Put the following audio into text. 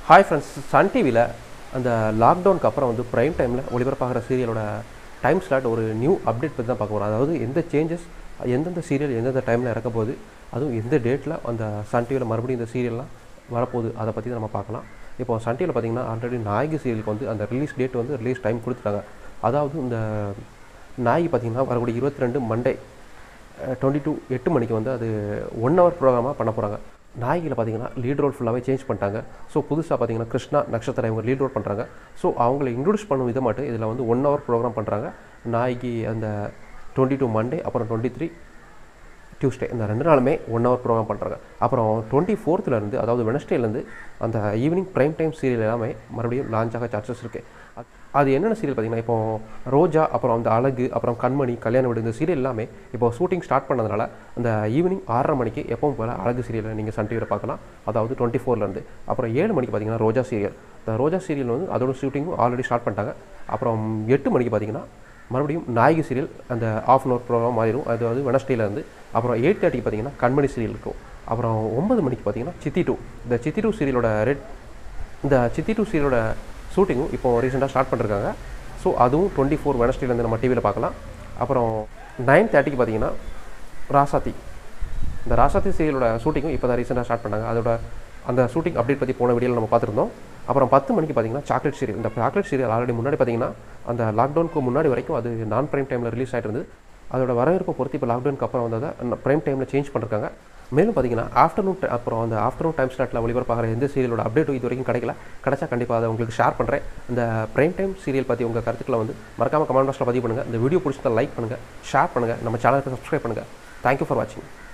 hi friends Sun டிவியில் அந்த லாக்டவுனுக்கு அப்புறம் வந்து ப்ரைம் டைமில் ஒளிபரப்பாகிற சீரியலோட டைம் ஸ்லாட் ஒரு நியூ அப்டேட் பற்றி தான் பார்க்க போகிறோம் அதாவது எந்த சேஞ்சஸ் எந்தெந்த சீரியல் எந்தெந்த டைமில் இறக்க போகுது அதுவும் எந்த டேட்டில் அந்த சன் டிவியில் மறுபடியும் இந்த சீரியல்லாம் வரப்போகுது அதை பற்றி நம்ம பார்க்கலாம் இப்போ சன் டிவியில் பார்த்தீங்கன்னா ஆல்ரெடி நாயகி சீரியலுக்கு வந்து அந்த ரிலீஸ் டேட் வந்து ரிலீஸ் டைம் கொடுத்துட்டாங்க அதாவது இந்த நாயகி பார்த்தீங்கன்னா வரக்கூடிய இருபத்தி ரெண்டு மண்டே டுவெண்ட்டி டூ எட்டு மணிக்கு வந்து அது ஒன் ஹவர் ப்ரோக்ராமாக பண்ண போகிறாங்க நாயகியில் பார்த்தீங்கன்னா லீட் ரோல் ஃபுல்லாகவே சேஞ்ச் பண்ணிட்டாங்க ஸோ புதுசாக பார்த்தீங்கன்னா கிருஷ்ணா நட்சத்திரம் இவங்க லீட் ரோல் பண்ணுறாங்க ஸோ அவங்களை இன்ட்ரடியூஸ் பண்ணும் விதம் மட்டும் இதில் வந்து ஒன் ஹவர் ப்ரோக்ராம் பண்ணுறாங்க நாயகி அந்த டுவெண்ட்டி டூ மண்டே அப்புறம் டுவெண்ட்டி த்ரீ டியூஸ்டே இந்த ரெண்டு நாளுமே ஒன் ஹவர் ப்ரோக்ராம் பண்ணுறாங்க அப்புறம் டுவெண்ட்டி ஃபோர்த்துலேருந்து அதாவது வெனஸ்டேலேருந்து அந்த ஈவினிங் ப்ரைம் டைம் சீரியல் எல்லாமே மறுபடியும் லான்ச் ஆக சான்சஸ் இருக்குது அது என்னென்ன சீரியல் பார்த்தீங்கன்னா இப்போ ரோஜா அப்புறம் அந்த அழகு அப்புறம் கண்மணி கல்யாண வீடு இந்த சீரியல் எல்லாமே இப்போ ஷூட்டிங் ஸ்டார்ட் பண்ணதுனால அந்த ஈவினிங் ஆறரை மணிக்கு எப்பவும் போல் அழகு சீரியலை நீங்கள் சன் டிவியில் பார்க்கலாம் அதாவது டுவெண்ட்டி ஃபோர்லேருந்து அப்புறம் ஏழு மணிக்கு பார்த்தீங்கன்னா ரோஜா சீரியல் இந்த ரோஜா சீரியல் வந்து அதோட ஷூட்டிங்கும் ஆல்ரெடி ஸ்டார்ட் பண்ணிட்டாங்க அப்புறம் எட்டு மணிக்கு பார்த்தீங்கன்னா மறுபடியும் நாயகி சீரியல் அந்த ஆஃப் அன் ஹவர் ப்ரோக்ராம் மாறிடும் அது வந்து வெனஸ்டேலேருந்து அப்புறம் எயிட் தேர்ட்டிக்கு பார்த்தீங்கன்னா கண்மணி சீரியல் இருக்கும் அப்புறம் ஒன்பது மணிக்கு பார்த்தீங்கன்னா சித்தி டூ இந்த சித்தி டூ சீரியலோட ரெட் இந்த சித்தி டூ சீரியலோட ஷூட்டிங்கும் இப்போ ரீசெண்டாக ஸ்டார்ட் பண்ணிருக்காங்க ஸோ அதுவும் டுவெண்ட்டி ஃபோர் வெனஸ்டேலேருந்து நம்ம டிவியில் பார்க்கலாம் அப்புறம் நைன் தேர்ட்டிக்கு பார்த்தீங்கன்னா ராசாத்தி இந்த ராசாத்தி சீரியலோட ஷூட்டிங்கும் இப்போ தான் ரீசெண்டாக ஸ்டார்ட் பண்ணாங்க அதோட அந்த ஷூட்டிங் அப்டேட் பற்றி போன வீடியோவில் நம்ம பார்த்துருந்தோம் அப்புறம் பத்து மணிக்கு பார்த்தீங்கன்னா சாக்லேட் சீரியல் இந்த சாக்லேட் சீரியல் ஆல்ரெடி முன்னாடி பார்த்தீங்கன்னா அந்த லாக்டவுனுக்கு முன்னாடி வரைக்கும் அது நான் ப்ரைம் டைமில் ரிலீஸ் ஆகிட்டு இருந்தது அதோட வரவேற்பை பொறுத்து இப்போ லாக்டவுனுக்கு அப்புறம் வந்ததை ப்ரைம் டைமில் சேஞ்ச் பண்ணிருக்காங்க மேலும் பார்த்தீங்கன்னா ஆஃப்டர்நூன் அப்புறம் அந்த ஆஃப்டர்நூன் டைம் ஸ்லாட்டில் ஒளிபரப்பாகிற எந்த சீரியலோட அப்டேட்டும் இது வரைக்கும் கிடைக்கல கிடைச்சா கண்டிப்பாக அதை உங்களுக்கு ஷேர் பண்ணுறேன் இந்த ப்ரைம் டைம் சீரியல் பற்றி உங்கள் கருத்துக்களை வந்து மறக்காமல் கமெண்ட் பாக்ஸில் பதிவு பண்ணுங்கள் இந்த வீடியோ பிடிச்சதை லைக் பண்ணுங்கள் ஷேர் பண்ணுங்கள் நம்ம சேனலுக்கு சப்ஸ்கிரைப் பண்ணுங்கள் தேங்க்யூ ஃபார் வாட்சிங்